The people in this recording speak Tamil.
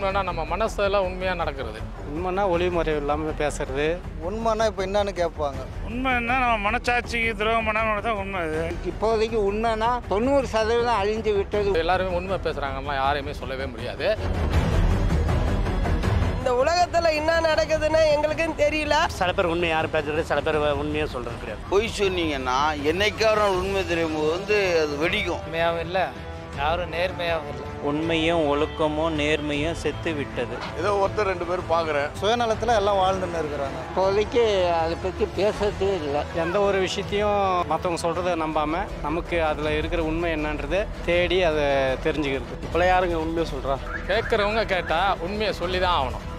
உண்மைன்னா நம்ம மனசில் உண்மையாக நடக்கிறது உண்மைன்னா ஒளிமுறை இல்லாமல் பேசுறது உண்மைன்னா இப்போ என்னன்னு கேட்பாங்க உண்மைன்னா நம்ம மனச்சாட்சிக்கு துரோகம் பண்ணாமல் தான் உண்மை அது இப்போதைக்கு உண்மைனா தொண்ணூறு சதவீதம் அழிஞ்சு விட்டது எல்லாருமே உண்மை பேசுகிறாங்கன்னா யாரையுமே சொல்லவே முடியாது இந்த உலகத்துல என்ன நடக்குதுன்னு எங்களுக்கும் தெரியல சில பேர் உண்மை யாரும் பேசுறது சில பேர் உண்மையாக சொல்கிறது கிடையாது பொய் சொன்னீங்கன்னா என்னைக்காரும் உண்மை தெரியும் போது வந்து அது வெடிக்கும் உண்மையாகவும் இல்லை யாரும் நேர்மையாகவும் இல்லை உண்மையும் ஒழுக்கமும் நேர்மையும் செத்து விட்டது ஏதோ ஒருத்தர் ரெண்டு பேர் பார்க்குறேன் சுயநலத்தில் எல்லாம் வாழ்ந்துன்னு இருக்கிறாங்க இப்போதைக்கு அதை பற்றி பேசுறதே இல்லை எந்த ஒரு விஷயத்தையும் மற்றவங்க சொல்கிறத நம்பாமல் நமக்கு அதில் இருக்கிற உண்மை என்னன்றது தேடி அதை தெரிஞ்சுக்கிறது இப்போ யாருங்க உண்மையாக சொல்கிறா கேட்குறவங்க கேட்டால் உண்மையை சொல்லி தான் ஆகணும்